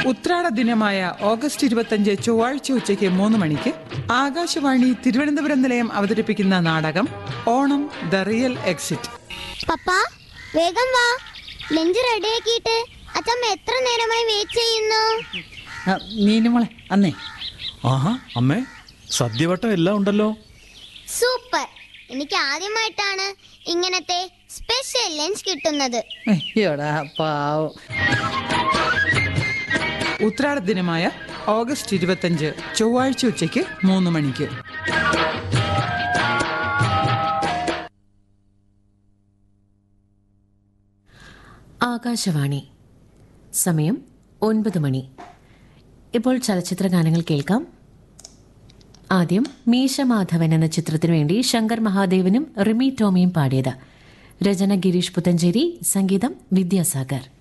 ഉത്രാട ദിനമായ ഓഗസ്റ്റ് ഇരുപത്തഞ്ച് ചൊവ്വാഴ്ച ഉച്ചയ്ക്ക് മൂന്ന് മണിക്ക് ആകാശവാണി തിരുവനന്തപുരം നിലയം അവതരിപ്പിക്കുന്ന നാടകം ഓണം ദ റിയൽ എക്സിറ്റ് പപ്പ വേഗം വാ ലഞ്ച് റെഡിയാക്കിയിട്ട് അച്ഛമ്മ എത്ര നേരമായി വെയിറ്റ് ചെയ്യുന്നു ആ, മീനുമോളെ അന്നേ ആഹാ അമ്മേ സദ്യവട്ടം എല്ലാം ഉണ്ടല്ലോ സൂപ്പർ എനിക്ക് ആദ്യമായിട്ടാണ് ഇങ്ങനത്തെ സ്പെഷ്യൽ ലഞ്ച് കിട്ടുന്നത് അയ്യോടാ പാവം ഉത്രാട ദിനമായ ഓഗസ്റ്റ് ഇരുപത്തഞ്ച് ചൊവ്വാഴ്ച ഉച്ചയ്ക്ക് മൂന്ന് മണിക്ക് ആകാശവാണി സമയം ഒൻപത് മണി ഇപ്പോൾ ചലച്ചിത്ര ഗാനങ്ങൾ കേൾക്കാം ആദ്യം മീശമാധവൻ എന്ന ചിത്രത്തിനു വേണ്ടി ശങ്കർ മഹാദേവനും റിമി ടോമിയും പാടിയത് രചന ഗിരീഷ് പുത്തഞ്ചേരി സംഗീതം വിദ്യാസാഗർ